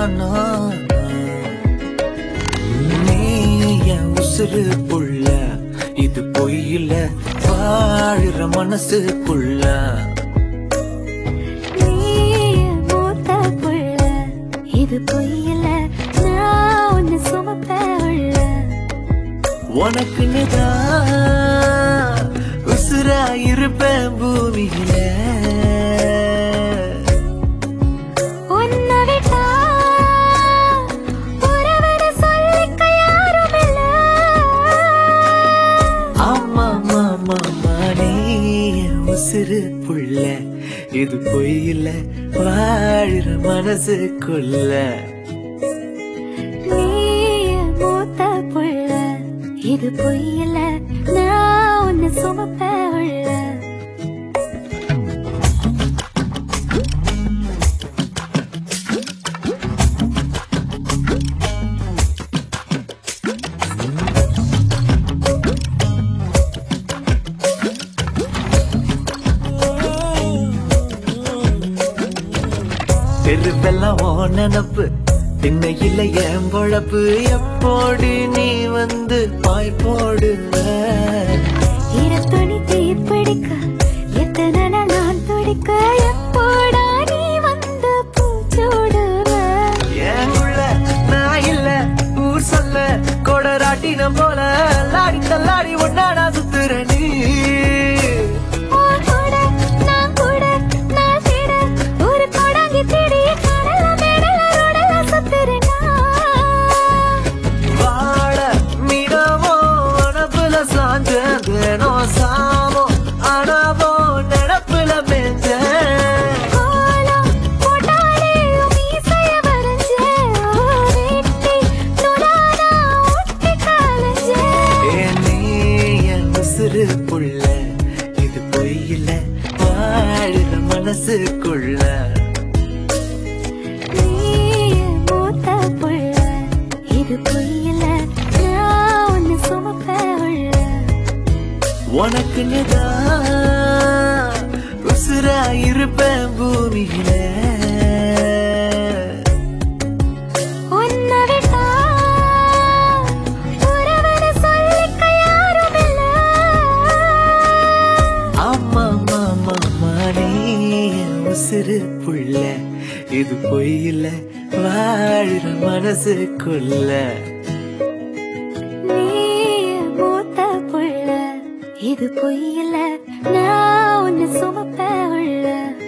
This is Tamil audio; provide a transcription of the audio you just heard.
நோ நீ என் உசுறு புள்ள இது பொய்யில வாழுற மனசுக்குள்ள நீயே மூத்த புள்ள இது பொய்யில நான் உன்னை சுமப்ப உள்ள உனக்குன்னு தான் உசுரா இருப்பேன் பூமியில உன்னை விட்டா உறவுன்னு சொல்லிக்க யாரும் இல்ல ஆமா மாமா நீ என் உசுறு புள்ள இது பொய்யில வாழுற மனசுக்குள்ள நீயே மூத்த புள்ள இது பொய்யில நான் உன்னை சுமப்ப உள்ள தெருவெல்லாம் ஓ நினப்பு திண்ணையில என் பொழப்பு எப்போடு நீ வந்து பாய் போடுவ ஈரத்துணி தீப்பிடிக்க எத்தனை நாள் நான் துடிக்க எப்போடா நீ வந்து பூச்சூடுவ என் உள்ள நான் இல்ல ஊர் சொல்ல கொடராட்டினம் போல லாடி தள்ளாடி ஒன்னாடா சுத்துற நீ உன் கூட நான் கூட நான் தேட ஒரு கொடாங்கி தேடிய கடல மேடல ரோடல சுத்துறேனா வாழ மிடமோ அனப்புல சாஞ்ச தினம் சாமோ அனவோ நடப்புல மேஞ்ச கோலம் போட்டாலே உன் மீசைய வரைஞ்சே வெட்டி நுடானா ஒட்டி காலஞ்சே ஏன் நீ என் உசுறு புள்ள இது பொய்யில வாழுற மனசுக்குள்ள நீயே மூத்த புள்ள இது பொய்யில நான் உன்னை சுமப்ப உள்ள உனக்குன்னு தான் உசுரா இருப்பேன் பூமியில உன்னை விட்டா உறவுன்னு சொல்லிக்க யாரும் இல்ல ஆமா மாமா நீ என் உசுறு புள்ள இது பொய்யில வாழுற மனசுக்குள்ள நீயே மூத்த புள்ள இது பொய்யில நான் உன்னை சுமப்ப உள்ள